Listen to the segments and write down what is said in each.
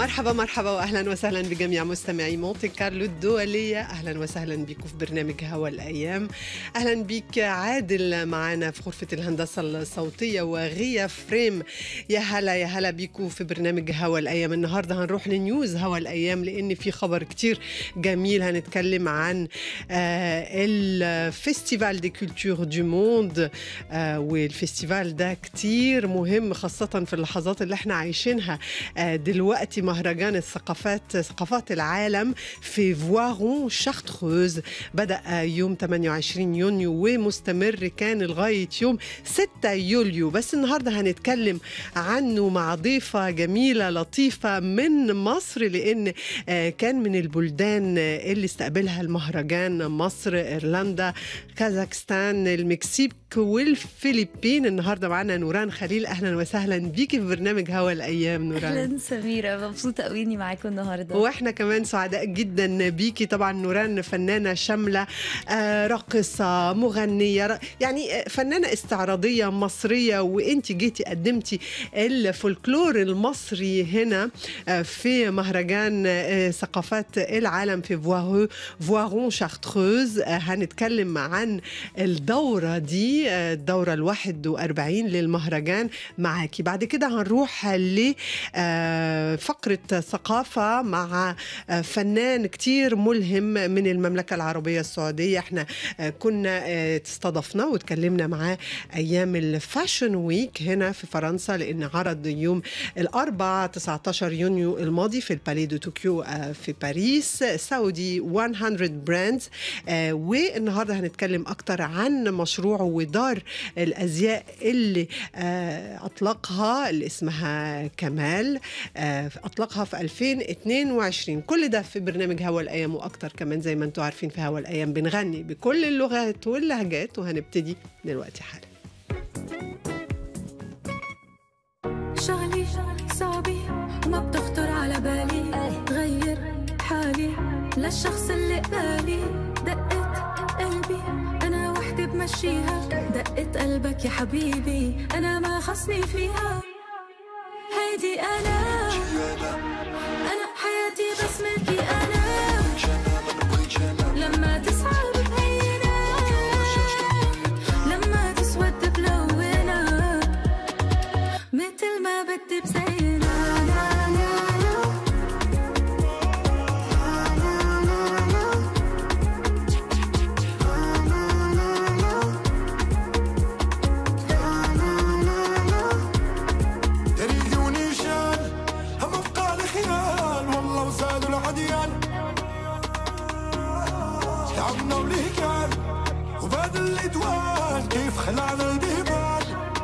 مرحبا مرحبا واهلا وسهلا بجميع مستمعي مونتي كارلو الدوليه اهلا وسهلا بكم في برنامج هوا الايام اهلا بك عادل معنا في غرفه الهندسه الصوتيه وغيا فريم يا هلا يا هلا بكم في برنامج هوا الايام النهارده هنروح لنيوز هوا الايام لان في خبر كتير جميل هنتكلم عن آه الفيستيفال دي كولتور دو موند آه والفيستيفال ده كتير مهم خاصه في اللحظات اللي احنا عايشينها آه دلوقتي مهرجان الثقافات ثقافات العالم في فوارون شارتروز بدأ يوم 28 يونيو ومستمر كان لغاية يوم 6 يوليو بس النهاردة هنتكلم عنه مع ضيفة جميلة لطيفة من مصر لأن كان من البلدان اللي استقبلها المهرجان مصر إيرلندا كازاخستان المكسيك والفلبين النهارده معانا نوران خليل اهلا وسهلا بيكي في برنامج هوا الايام نوران اهلا سميره مبسوطه قوي اني معاكم النهارده واحنا كمان سعداء جدا بيكي طبعا نوران فنانه شامله آه راقصه مغنيه يعني فنانه استعراضيه مصريه وانت جيتي قدمتي الفولكلور المصري هنا آه في مهرجان آه ثقافات العالم في فوارو فوارون شارتروز هنتكلم عن الدوره دي الدورة الواحد وأربعين للمهرجان معاكي بعد كده هنروح لفقرة ثقافة مع فنان كتير ملهم من المملكة العربية السعودية احنا كنا استضفناه وتكلمنا معاه أيام الفاشن ويك هنا في فرنسا لأن عرض يوم الأربعاء 19 يونيو الماضي في البالي دو طوكيو في باريس سعودي 100 براندز والنهارده هنتكلم أكتر عن مشروعه ودار الازياء اللي اطلقها اللي اسمها كمال اطلقها في 2022 كل ده في برنامج هوا الايام واكتر كمان زي ما انتم عارفين في هوا الايام بنغني بكل اللغات واللهجات وهنبتدي دلوقتي حالا شغلي صعبي ما بتخطر على بالي غير حالي للشخص اللي قالي دقت قلبي انا وحدي بمشيها دقت قلبك يا حبيبي انا ما خصني فيها هيدي انا انا حياتي بس ملكي انا لما تسعى بتهينا لما تسود بلونها مثل ما بدي بزينا تعبنا وليه كان وبعد الادوان كيف خلعنا البيبان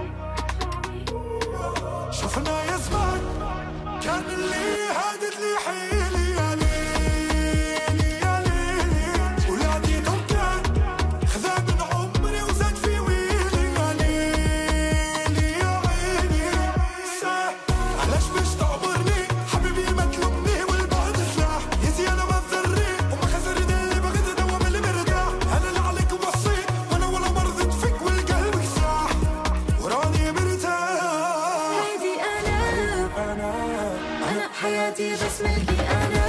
شفنا يا زمان كان اللي هادت لي حيلي يا ليلي يا ليلي ولاديكم كان خذا من عمري وزاد في ويلي يا ليلي يا عيني ساح علاش باش تعبرني حبيبي ما تلومني والبعد سلاح يا زيانة ما تضري وما خسرني اللي بغيت ادوم اللي مرتاح انا اللي عليك وصيت وانا ولا مرضت فيك والقلب ساح وراني مرتاح هيدي انا انا حياتي بس ملكي انا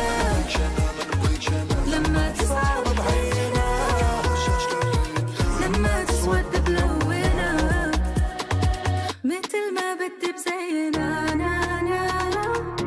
لما تصعب بعينا لما تسود بلونها مثل ما بدي بزينا نا نا نا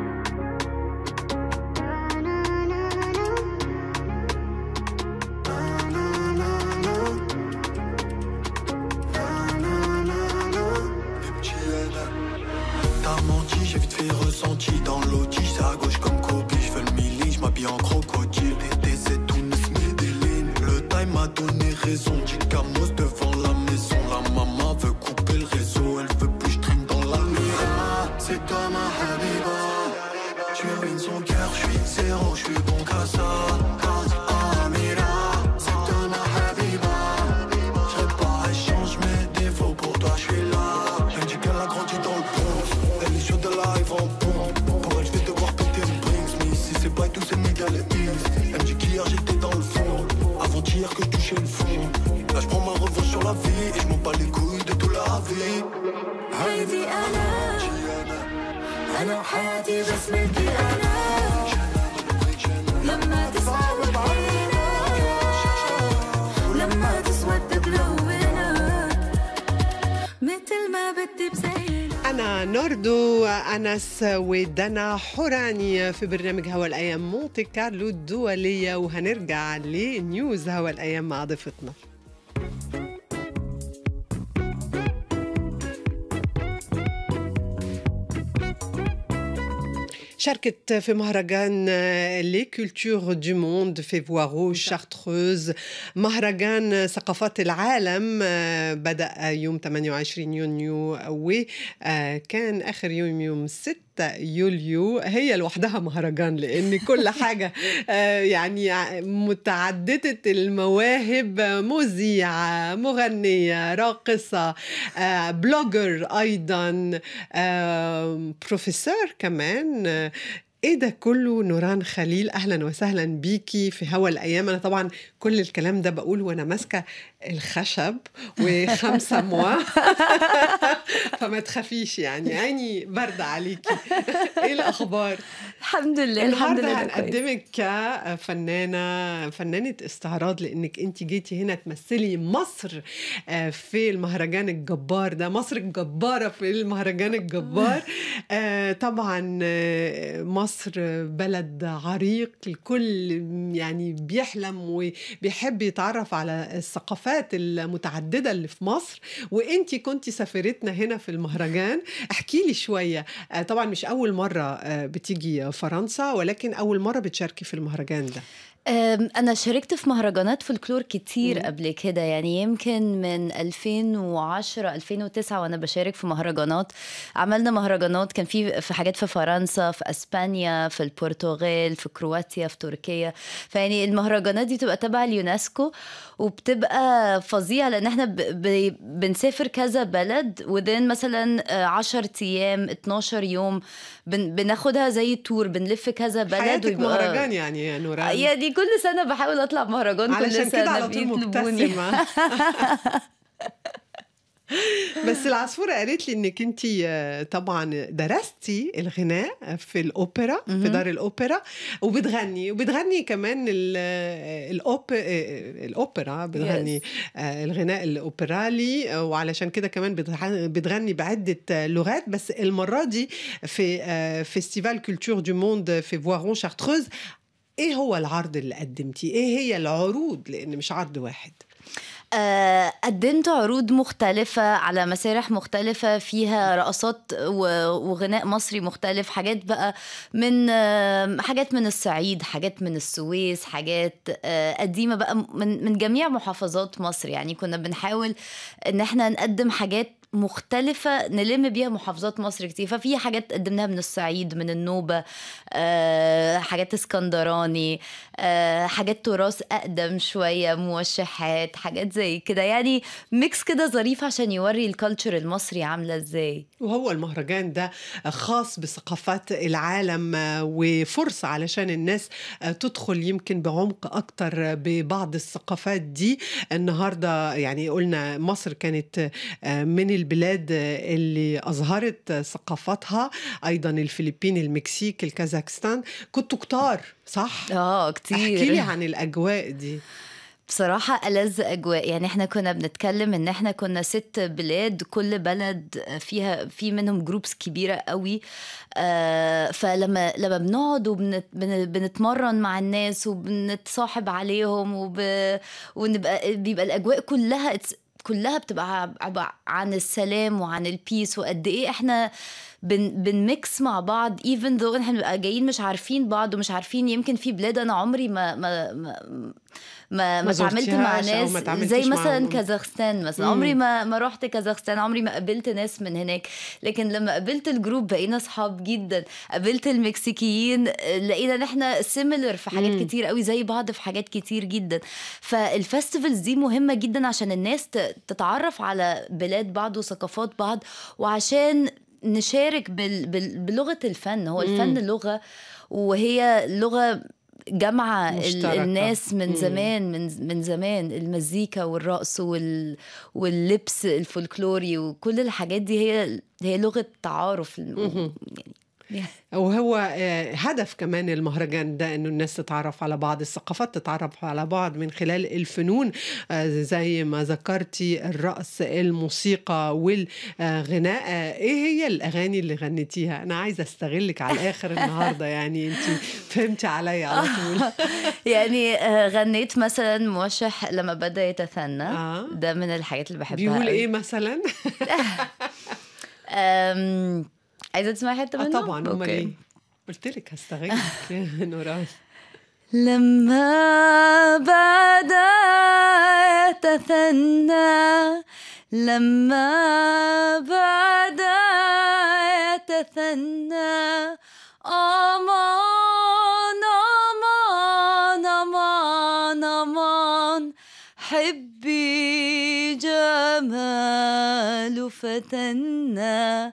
T'as menti, j'ai vite fait ressenti dans l'audi, c'est à gauche comme Kobe, je fais le milli, je m'habille en crocodile. Et c'est tout Medellin. Le time m'a donné raison, Chicamos devant la maison. La maman veut couper le réseau, elle veut plus je traîne dans la mira. C'est toi ma habiba. Tu ruines son cœur, je suis zéro, je suis bon qu'à ça. Ah, mira, c'est toi ma habiba. J'serais pas échange mes défauts, pour toi je suis là. Elle me dit qu'elle a grandi dans le bronze. Elle est chaude de live en pompe. Pour elle, je vais devoir péter le Brinks. Mais ici, c'est pas tout, c'est méga les East. Elle me dit qu'hier j'étais dans le fond. Avant-hier que je touchais le fond. Là, je prends ma revanche sur la vie. Et je m'en bats les couilles de toute la vie. هيدي انا انا حياتي بس ملكي انا لما تصعب علينا ولما تسود بلونك مثل ما بدي بزين أنا نوردو أنس ودنا حوراني في برنامج هوا الأيام مونتي كارلو الدولية وهنرجع لنيوز هوا الأيام مع ضيفتنا شاركت في مهرجان لي كولتور دو موند في فوارو شارتروز مهرجان ثقافات العالم آه، بدأ يوم 28 يونيو وكان آخر يوم يوم 6 يوليو هي لوحدها مهرجان لان كل حاجه آه، يعني متعدده المواهب مذيعه مغنيه راقصه آه، بلوجر ايضا آه، بروفيسور كمان آه، ايه ده كله نوران خليل اهلا وسهلا بيكي في هوا الايام انا طبعا كل الكلام ده بقول وانا ماسكه الخشب وخمسه موا فما تخافيش يعني عيني برد عليكي ايه الاخبار الحمد لله الحمد النهارده لله كويس. هنقدمك كفنانه فنانه استعراض لانك انت جيتي هنا تمثلي مصر آه، في المهرجان الجبار ده مصر الجباره في المهرجان الجبار آه، طبعا آه، مصر بلد عريق الكل يعني بيحلم وبيحب يتعرف على الثقافات المتعدده اللي في مصر وانت كنت سفيرتنا هنا في المهرجان احكي لي شويه آه، طبعا مش اول مره آه، بتيجي فرنسا ولكن اول مره بتشاركي في المهرجان ده أم، أنا شاركت في مهرجانات فولكلور كتير مم. قبل كده يعني يمكن من 2010 2009 وأنا بشارك في مهرجانات عملنا مهرجانات كان في في حاجات في فرنسا في أسبانيا في البرتغال في كرواتيا في تركيا فيعني المهرجانات دي بتبقى تبع اليونسكو وبتبقى فظيعة لأن احنا ب... ب... بنسافر كذا بلد وذن مثلا 10 أيام 12 يوم بن... بناخدها زي تور بنلف كذا بلد حياتك ويبقى- مهرجان يعني يا نوران يعني كل سنة بحاول أطلع مهرجان علشان كل كده سنة على طول بيطلبوني مبتسمه بس العصفورة قالت لي انك انت طبعا درستي الغناء في الاوبرا في مهم. دار الاوبرا وبتغني وبتغني كمان ال- الأوب الاوبرا بتغني آه، الغناء الاوبرالي آه، وعلشان كده كمان بتغ- بتغني بعدة آه، لغات بس المرة دي في آه، فيستيفال كولتور دو موند في فوارون شارتروز ايه هو العرض اللي قدمتيه ايه هي العروض لان مش عرض واحد آه، قدمت عروض مختلفة على مسارح مختلفة فيها رقصات و- وغناء مصري مختلف حاجات بقى من آه، حاجات من الصعيد حاجات من السويس حاجات آه، قديمة بقى من من جميع محافظات مصر يعني كنا بنحاول ان احنا نقدم حاجات مختلفة نلم بيها محافظات مصر كتير ففي حاجات قدمناها من الصعيد من النوبة آه، حاجات اسكندراني آه، حاجات تراث أقدم شوية موشحات حاجات زي كده يعني ميكس كده ظريف عشان يوري الكالتشر المصري عاملة ازاي وهو المهرجان ده خاص بثقافات العالم وفرصة علشان الناس تدخل يمكن بعمق أكتر ببعض الثقافات دي النهاردة يعني قلنا مصر كانت من البلاد اللي أظهرت ثقافتها أيضا الفلبين المكسيك الكازاخستان كنتوا كتار صح؟ اه كتير احكي لي عن الأجواء دي بصراحة ألذ أجواء يعني احنا كنا بنتكلم ان احنا كنا ست بلاد كل بلد فيها في منهم جروبس كبيرة قوي آه فلما لما بنقعد وبنتمرن مع الناس وبنتصاحب عليهم وب... ونبقى بيبقى الأجواء كلها it's- كلها بتبقى عبارة عن السلام وعن البيس وقد ايه احنا بن بنميكس مع بعض even though احنا بنبقى جايين مش عارفين بعض ومش عارفين يمكن في بلاد انا عمري ما ما ما ما, ما اتعاملت مع زرتيهاش أو ناس ما اتعاملتيش زي مثلا معاهم. كازاخستان مثلا مم. عمري ما ما رحت كازاخستان عمري ما قابلت ناس من هناك لكن لما قابلت الجروب بقينا اصحاب جدا قابلت المكسيكيين آه، لقينا ان احنا سيميلر في حاجات مم. كتير قوي زي بعض في حاجات كتير جدا فالفستيفالز دي مهمه جدا عشان الناس ت- تتعرف على بلاد بعض وثقافات بعض وعشان نشارك بال... بال... بلغه الفن هو الفن مم. لغه وهي لغه جامعة ال- مشتركة. الناس من مم. زمان من من زمان المزيكا والرقص وال واللبس الفولكلوري وكل الحاجات دي هي هي لغة تعارف مهم. يعني وهو آه، هدف كمان المهرجان ده انه الناس تتعرف على بعض الثقافات تتعرف على بعض من خلال الفنون آه، زي ما ذكرتي الرقص الموسيقى والغناء آه، ايه هي الاغاني اللي غنيتيها انا عايزه استغلك على الاخر النهارده يعني انت فهمتي عليا على طول يعني آه، غنيت مثلا موشح لما بدا يتثنى آه. ده من الحاجات اللي بحبها بيقول قوي. ايه مثلا أم، عايزه تسمعي حته اه منه طبعا امال أوكي. ايه قلت لك هستغلك يا نوران لما بدا يتثنى لما بدا يتثنى أمان أمان أمان أمان حبي جمال فتنا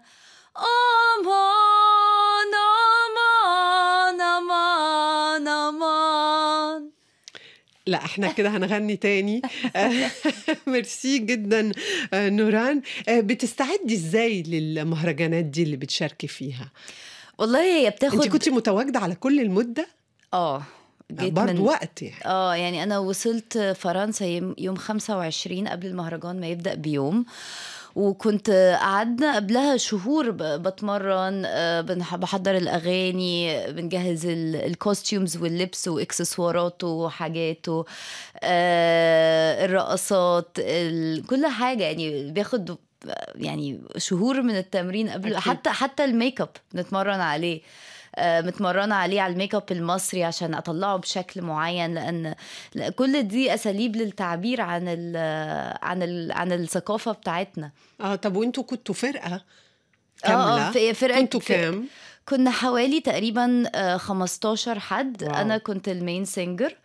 أمان أمان أمان أمان لا احنا كده هنغني تاني آه، ميرسي جدا آه، نوران آه، بتستعدي ازاي للمهرجانات دي اللي بتشاركي فيها والله هي انت بتاخد كنت متواجده على كل المده اه جيت برضه من وقت يعني اه يعني انا وصلت فرنسا يوم- يوم 25 قبل المهرجان ما يبدا بيوم وكنت قعدنا قبلها شهور ب- بتمرن آه، بنح- بحضر الاغاني بنجهز ال- الكوستيومز واللبس واكسسواراته وحاجاته آه، الرقصات ال- كل حاجه يعني بياخد يعني شهور من التمرين قبل أكيد. حتى حتى الميك اب نتمرن عليه آه، متمرنه عليه على الميك اب المصري عشان اطلعه بشكل معين لان لأ كل دي اساليب للتعبير عن ال عن ال عن الثقافه بتاعتنا اه طب وانتوا كنتوا فرقه اه كامله اه في فرقه كنتوا في- كام كنا حوالي تقريبا آه، 15 حد واو. انا كنت المين سينجر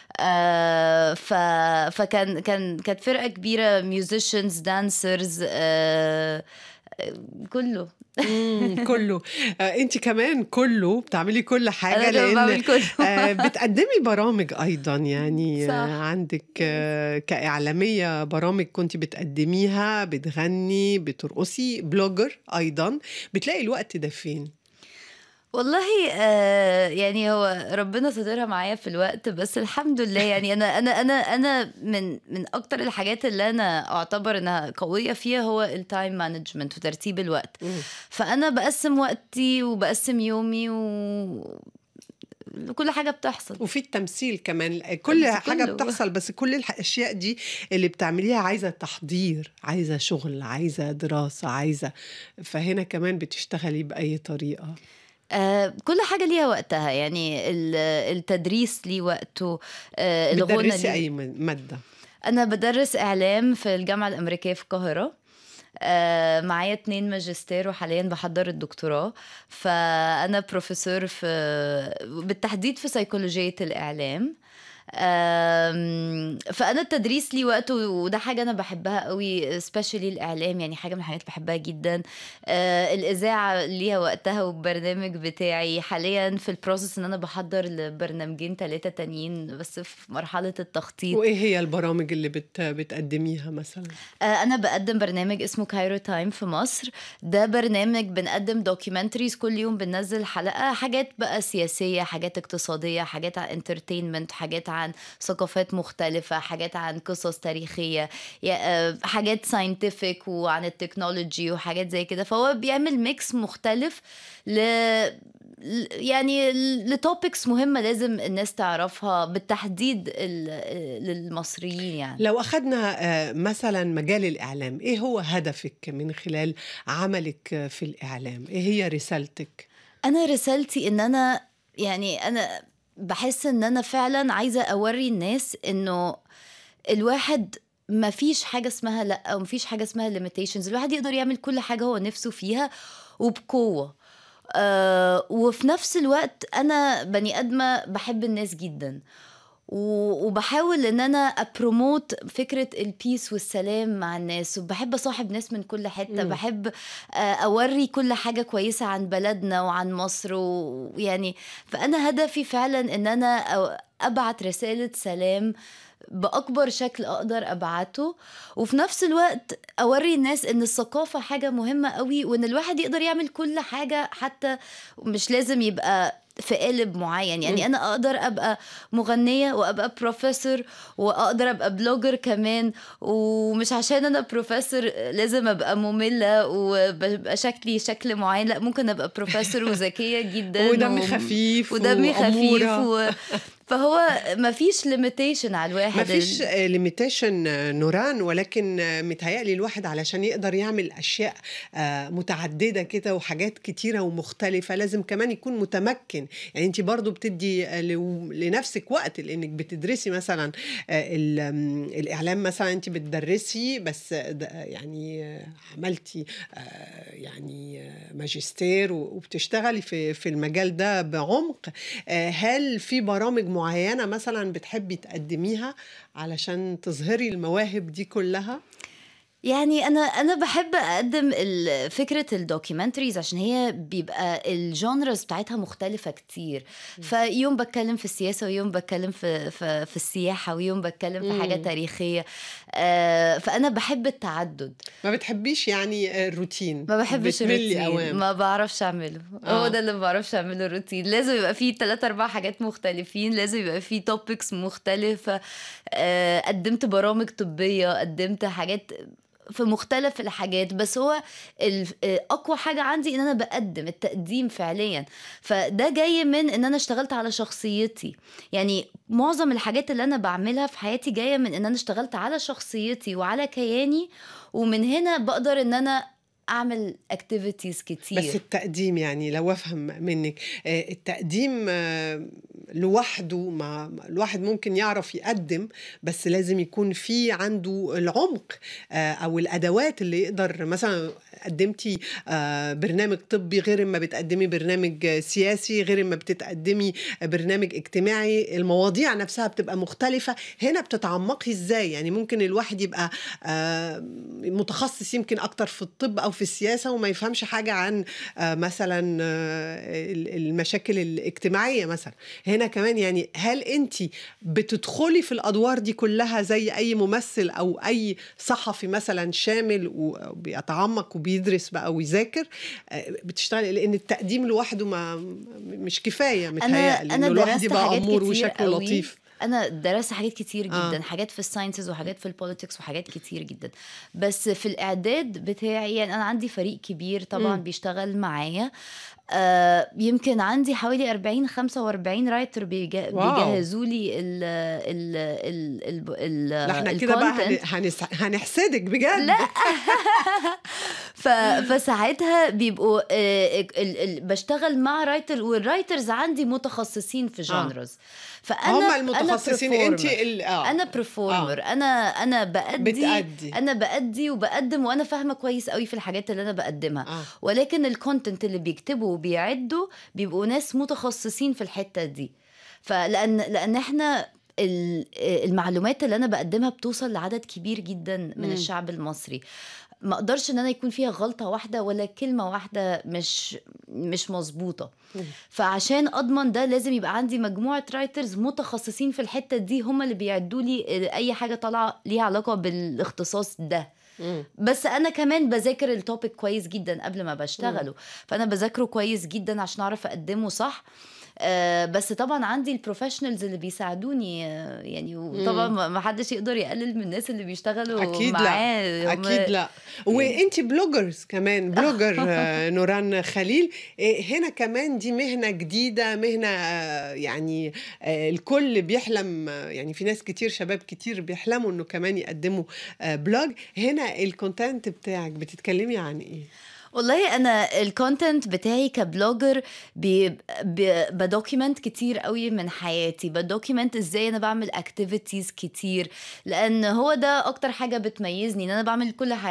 آه ف... فكان كان كانت فرقه كبيره ميوزيشنز دانسرز آه كله مم، كله آه انت كمان كله بتعملي كل حاجه انا كمان لان بعمل كله آه، بتقدمي برامج ايضا يعني صح. آه، عندك آه، كاعلاميه برامج كنت بتقدميها بتغني بترقصي بلوجر ايضا بتلاقي الوقت ده فين والله آه يعني هو ربنا سترها معايا في الوقت بس الحمد لله يعني انا انا انا انا من من اكتر الحاجات اللي انا اعتبر انها قويه فيها هو التايم مانجمنت وترتيب الوقت فانا بقسم وقتي وبقسم يومي و كل حاجه بتحصل وفي التمثيل كمان كل بس حاجه كله. بتحصل بس كل الاشياء دي اللي بتعمليها عايزه تحضير عايزه شغل عايزه دراسه عايزه فهنا كمان بتشتغلي باي طريقه آه كل حاجه ليها وقتها يعني ال- التدريس ليه وقته آه الغنى بتدرسي ليه اي م- ماده أنا بدرس إعلام في الجامعة الأمريكية في القاهرة آه، معايا اتنين ماجستير وحاليا بحضر الدكتوراه فأنا بروفيسور في بالتحديد في سيكولوجية الإعلام آم، فأنا التدريس لي وقته وده حاجة أنا بحبها قوي سبيشالي الإعلام يعني حاجة من الحاجات اللي بحبها جدا آه، الإذاعة ليها وقتها والبرنامج بتاعي حاليا في البروسيس إن أنا بحضر لبرنامجين ثلاثة تانيين بس في مرحلة التخطيط وايه هي البرامج اللي بت بتقدميها مثلا آه، أنا بقدم برنامج اسمه كايرو تايم في مصر ده برنامج بنقدم دوكيومنتريز كل يوم بننزل حلقة حاجات بقى سياسية حاجات اقتصادية حاجات عن انترتينمنت حاجات عن ثقافات مختلفة حاجات عن قصص تاريخية يا- آه، حاجات ساينتفك وعن التكنولوجي وحاجات زي كده فهو بيعمل ميكس مختلف ل ل- يعني لتوبكس مهمة لازم الناس تعرفها بالتحديد ال- للمصريين يعني لو أخذنا آه، مثلا مجال الإعلام إيه هو هدفك من خلال عملك آه، في الإعلام إيه هي رسالتك انا رسالتي ان انا يعني انا بحس ان انا فعلا عايزه اوري الناس انه الواحد ما فيش حاجه اسمها لا وما فيش حاجه اسمها limitations الواحد يقدر يعمل كل حاجه هو نفسه فيها وبقوه آه وفي نفس الوقت انا بني ادمه بحب الناس جدا و- وبحاول ان انا ابروموت فكره البيس والسلام مع الناس وبحب اصاحب ناس من كل حته مم. بحب آه، اوري كل حاجه كويسه عن بلدنا وعن مصر و- ويعني فانا هدفي فعلا ان انا أو- ابعت رساله سلام باكبر شكل اقدر ابعته وفي نفس الوقت اوري الناس ان الثقافه حاجه مهمه قوي وان الواحد يقدر يعمل كل حاجه حتى مش لازم يبقى في قالب معين يعني مم. انا اقدر ابقى مغنيه وابقى بروفيسور واقدر ابقى بلوجر كمان ومش عشان انا بروفيسور لازم ابقى ممله وببقى شكلي شكل معين لا ممكن ابقى بروفيسور وذكيه جدا ودمي و- خفيف ودمي خفيف وأمورة. و... فهو ما فيش ليميتيشن على الواحد ما فيش ليميتيشن نوران ولكن آه، متهيألي الواحد علشان يقدر يعمل أشياء آه، متعددة كده وحاجات كتيرة ومختلفة لازم كمان يكون متمكن يعني انت برضو بتدي آه، لو- لنفسك وقت لانك بتدرسي مثلا آه، ال- آم، الإعلام مثلا انت بتدرسي بس ده- يعني آه، عملتي آه، يعني آه، ماجستير و- وبتشتغلي في في المجال ده بعمق آه، هل في برامج معينة مثلا بتحبي تقدميها علشان تظهري المواهب دي كلها؟ يعني انا انا بحب اقدم ال- فكره الدوكيومنتريز عشان هي بيبقى الجانرز بتاعتها مختلفه كتير فيوم بتكلم في السياسه ويوم بتكلم في في, في السياحه ويوم بتكلم في حاجه مم. تاريخيه آه فانا بحب التعدد ما بتحبيش يعني الروتين ما بحبش بتملي الروتين أوام. ما بعرفش اعمله آه. هو ده اللي ما بعرفش اعمله الروتين لازم يبقى فيه ثلاثة اربع حاجات مختلفين لازم يبقى فيه توبكس مختلفة آه، قدمت برامج طبية قدمت حاجات في مختلف الحاجات بس هو ال- آه، اقوى حاجه عندي ان انا بقدم التقديم فعليا فده جاي من ان انا اشتغلت على شخصيتي يعني معظم الحاجات اللي انا بعملها في حياتي جايه من ان انا اشتغلت على شخصيتي وعلى كياني ومن هنا بقدر ان انا اعمل اكتيفيتيز كتير بس التقديم يعني لو افهم منك آه، التقديم آه، لوحده ما ما- الواحد ممكن يعرف يقدم بس لازم يكون في عنده العمق آه، او الادوات اللي يقدر مثلا قدمتي آه، برنامج طبي غير ما بتقدمي برنامج آه، سياسي غير ما بتقدمي برنامج اجتماعي المواضيع نفسها بتبقى مختلفة هنا بتتعمقي ازاي يعني ممكن الواحد يبقى آه، متخصص يمكن اكتر في الطب او في السياسة وما يفهمش حاجة عن آه، مثلا آه، ال- المشاكل الاجتماعية مثلا هنا كمان يعني هل انت بتدخلي في الادوار دي كلها زي اي ممثل او اي صحفي مثلا شامل وبيتعمق وبيدرس بقى ويذاكر آه، بتشتغلي لان التقديم لوحده ما مش كفايه متهيألي انا انه الواحد درست يبقى حاجات امور كتير وشكله قوي. لطيف انا درست حاجات كتير جدا آه. آه. حاجات في الساينسز وحاجات في البوليتكس وحاجات كتير جدا بس في الاعداد بتاعي يعني انا عندي فريق كبير طبعا مم. بيشتغل معايا آه يمكن عندي حوالي 40 45 رايتر بيجا واو. بيجهزوا لي ال ال ال ال لا احنا كده بقى هن- الكونتنت هنس- هنحسدك بجد لا ف... فساعتها بيبقوا آه، ال... ال... بشتغل مع رايتر والرايترز عندي متخصصين في جانرز فانا هم المتخصصين انت أنا ال- آه. انا برفورمر انا انا بأدي بتأدي. انا بأدي وبقدم وانا فاهمه كويس قوي في الحاجات اللي انا بقدمها آه. ولكن الكونتنت اللي بيكتبوا وبيعدوا بيبقوا ناس متخصصين في الحته دي فلان لان احنا ال- المعلومات اللي انا بقدمها بتوصل لعدد كبير جدا من مم. الشعب المصري ما اقدرش ان انا يكون فيها غلطه واحده ولا كلمه واحده مش مش مظبوطه مم. فعشان اضمن ده لازم يبقى عندي مجموعه رايترز متخصصين في الحته دي هم اللي بيعدوا لي اي حاجه طالعه ليها علاقه بالاختصاص ده مم. بس انا كمان بذاكر التوبيك كويس جدا قبل ما بشتغله فانا بذاكره كويس جدا عشان اعرف اقدمه صح آه بس طبعا عندي البروفيشنالز اللي بيساعدوني آه يعني وطبعا ما ما حدش يقدر يقلل من الناس اللي بيشتغلوا اكيد معاه لا هم- اكيد لا وانت بلوجرز كمان بلوجر آه، نوران خليل آه، هنا كمان دي مهنه جديده مهنه آه، يعني آه، الكل بيحلم آه، يعني في ناس كتير شباب كتير بيحلموا انه كمان يقدموا آه، بلوج هنا الكونتنت بتاعك بتتكلمي عن ايه والله انا الكونتنت بتاعي كبلوجر بي- بي- بدوكيمنت كتير قوي من حياتي بدوكيمنت ازاي انا بعمل اكتيفيتيز كتير لان هو ده اكتر حاجه بتميزني ان انا بعمل كل حاجه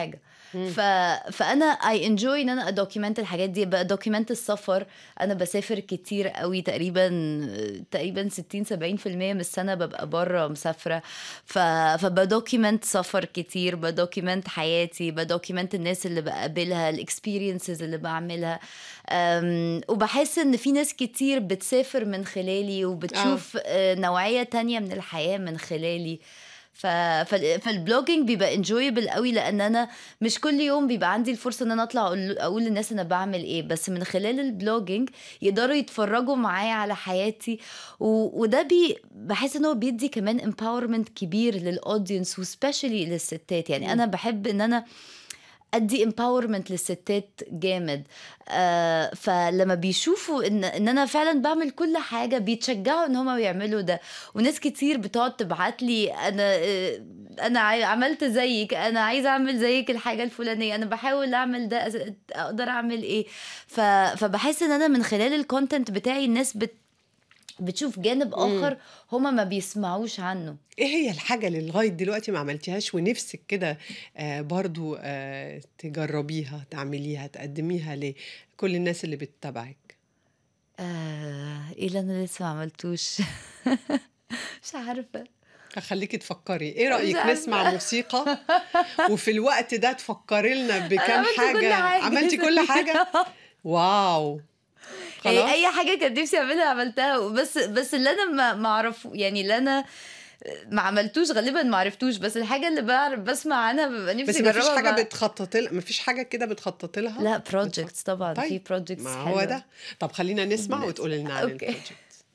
ف... فانا اي انجوي ان انا ادوكيمنت الحاجات دي بدوكيمنت السفر انا بسافر كتير قوي تقريبا تقريبا 60 70% من السنه ببقى بره مسافره ف... فبدوكيمنت سفر كتير بدوكيمنت حياتي بدوكيمنت الناس اللي بقابلها الاكسبيرينسز اللي بعملها أم... وبحس ان في ناس كتير بتسافر من خلالي وبتشوف آه. نوعيه تانية من الحياه من خلالي ف... فال... فالبلوجينج بيبقى انجويبل قوي لان انا مش كل يوم بيبقى عندي الفرصه ان انا اطلع اقول, أقول للناس انا بعمل ايه بس من خلال البلوجينج يقدروا يتفرجوا معايا على حياتي و... وده بي... بحس ان هو بيدي كمان امباورمنت كبير للاودينس وسبيشالي للستات يعني انا بحب ان انا ادي امباورمنت للستات جامد آه فلما بيشوفوا ان ان انا فعلا بعمل كل حاجه بيتشجعوا ان هم يعملوا ده وناس كتير بتقعد تبعت لي انا آه انا عملت زيك انا عايزه اعمل زيك الحاجه الفلانيه انا بحاول اعمل ده اقدر اعمل ايه ف فبحس ان انا من خلال الكونتنت بتاعي الناس بت بتشوف جانب اخر هما ما بيسمعوش عنه ايه هي الحاجه اللي لغايه دلوقتي ما عملتيهاش ونفسك كده آه برضو آه تجربيها تعمليها تقدميها لكل الناس اللي بتتابعك آه ايه اللي انا لسه ما عملتوش مش عارفه اخليكي تفكري ايه رايك نسمع موسيقى وفي الوقت ده تفكري لنا بكام حاجه عملتي كل حاجه واو خلاص يعني اي حاجه كان نفسي اعملها عملتها بس بس اللي انا ما ما اعرف يعني اللي انا ما عملتوش غالبا ما عرفتوش بس الحاجه اللي بعرف بسمع عنها ببقى نفسي بس ما فيش حاجه بتخططي لها ما فيش حاجه كده بتخططي لها لا بروجكتس طبعا طيب. في بروجكتس ما هو ده طب خلينا نسمع وتقولي لنا عن البروجكت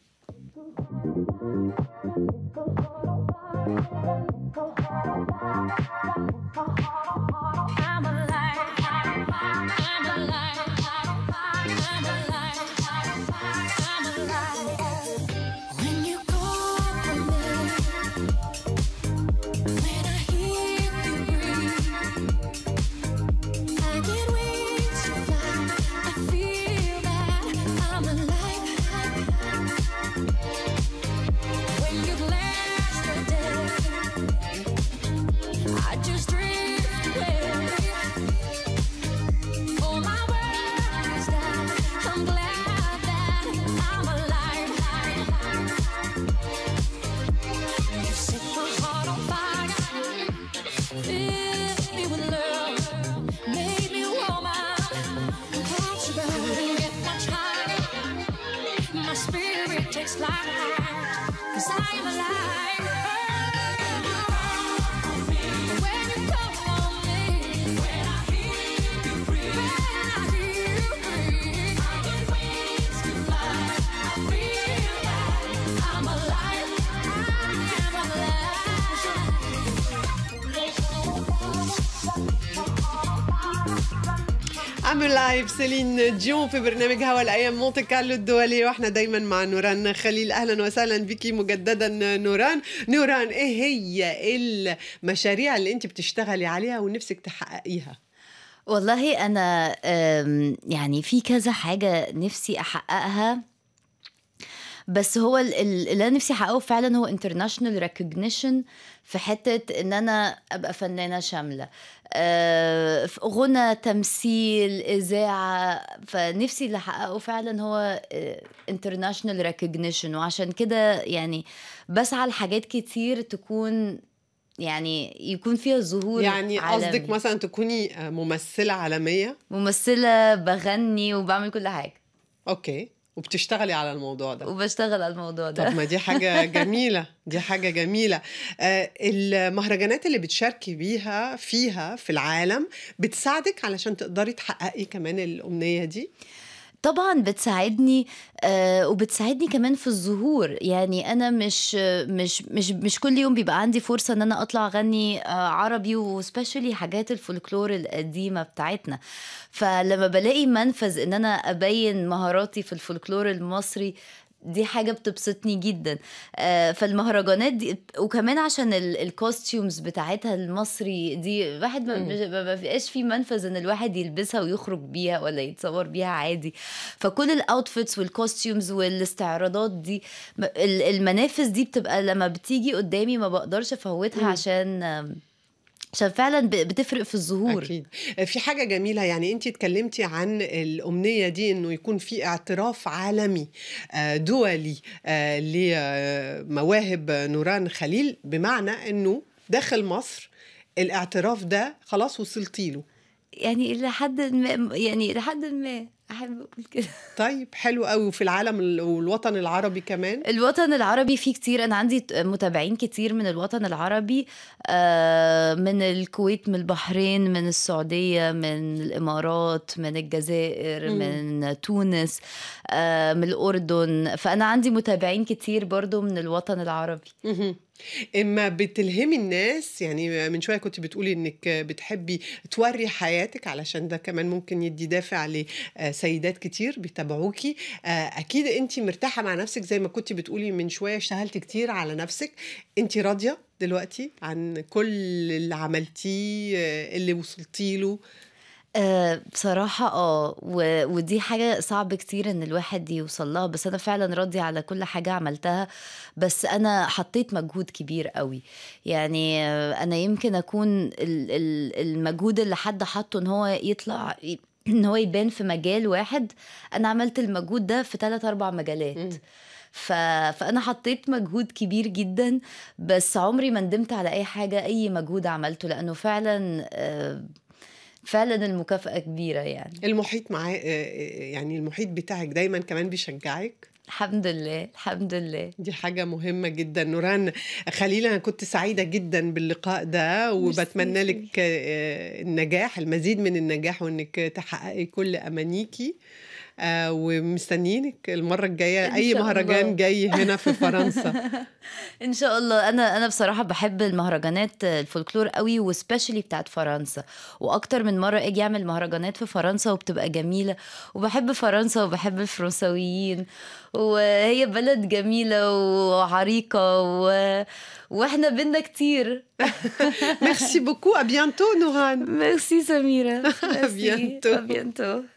عامل لايف سيلين ديون في برنامج هوا الايام مونتي كارلو الدولي واحنا دايما مع نوران خليل اهلا وسهلا بك مجددا نوران نوران ايه هي المشاريع اللي انت بتشتغلي عليها ونفسك تحققيها والله انا يعني في كذا حاجه نفسي احققها بس هو اللي انا نفسي احققه فعلا هو international recognition في حته ان انا ابقى فنانه شامله آه غنى تمثيل اذاعه فنفسي اللي احققه فعلا هو international recognition وعشان كده يعني بسعى لحاجات كتير تكون يعني يكون فيها ظهور يعني قصدك مثلا تكوني ممثله عالميه ممثله بغني وبعمل كل حاجه اوكي وبتشتغلي على الموضوع ده وبشتغل على الموضوع ده طب ما دي حاجة جميلة دي حاجة جميلة آه المهرجانات اللي بتشاركي بيها فيها في العالم بتساعدك علشان تقدري تحققي كمان الأمنية دي طبعا بتساعدني آه وبتساعدني كمان في الظهور يعني انا مش مش مش مش كل يوم بيبقى عندي فرصه ان انا اطلع اغني آه عربي وسبيشالي حاجات الفولكلور القديمه بتاعتنا فلما بلاقي منفذ ان انا ابين مهاراتي في الفولكلور المصري دي حاجة بتبسطني جدا آه فالمهرجانات دي وكمان عشان الكوستيومز بتاعتها المصري دي الواحد ما, ما فيهاش في منفذ ان الواحد يلبسها ويخرج بيها ولا يتصور بيها عادي فكل الاوتفيتس والكوستيومز والاستعراضات دي المنافذ دي بتبقى لما بتيجي قدامي ما بقدرش افوتها عشان عشان فعلا ب- بتفرق في الظهور أكيد في حاجة جميلة يعني أنت اتكلمتي عن الأمنية دي أنه يكون في اعتراف عالمي آه، دولي آه، لمواهب نوران خليل بمعنى أنه داخل مصر الاعتراف ده خلاص وصلتي له يعني الى حد ما يعني الى حد ما احب اقول كده طيب حلو قوي وفي العالم ال- والوطن العربي كمان الوطن العربي فيه كتير انا عندي متابعين كتير من الوطن العربي آه، من الكويت من البحرين من السعودية من الإمارات من الجزائر مم. من تونس آه، من الأردن فأنا عندي متابعين كتير برضو من الوطن العربي مهم. اما بتلهمي الناس يعني من شويه كنت بتقولي انك بتحبي توري حياتك علشان ده كمان ممكن يدي دافع لسيدات كتير بيتابعوكي آه، اكيد انت مرتاحه مع نفسك زي ما كنت بتقولي من شويه اشتغلت كتير على نفسك انت راضيه دلوقتي عن كل اللي عملتيه آه، اللي وصلتي له أه بصراحة اه و- ودي حاجة صعب كتير ان الواحد يوصل لها بس انا فعلا راضية على كل حاجة عملتها بس انا حطيت مجهود كبير قوي يعني آه، انا يمكن اكون ال- ال- المجهود اللي حد حطه ان هو يطلع ي- ان هو يبان في مجال واحد انا عملت المجهود ده في ثلاث اربع مم. مجالات ف... فانا حطيت مجهود كبير جدا بس عمري ما ندمت على اي حاجه اي مجهود عملته لانه فعلا آه، فعلا المكافاه كبيره يعني المحيط معاه آه، يعني المحيط بتاعك دايما كمان بيشجعك الحمد لله الحمد لله دي حاجة مهمة جدا نوران خليل أنا كنت سعيدة جدا باللقاء ده وبتمنى ميرسي. لك آه، النجاح المزيد من النجاح وإنك تحققي كل أمانيكي آه، ومستنيينك المرة الجاية إن أي شاء مهرجان الله. جاي هنا في فرنسا ان شاء الله انا انا بصراحه بحب المهرجانات الفولكلور قوي وسبيشالي بتاعت فرنسا واكتر من مره اجي اعمل مهرجانات في فرنسا وبتبقى جميله وبحب فرنسا وبحب الفرنساويين وهي بلد جميله وعريقه و... واحنا بينا كتير ميرسي بوكو أبيانتو نوران ميرسي سميره bientôt. بيانتو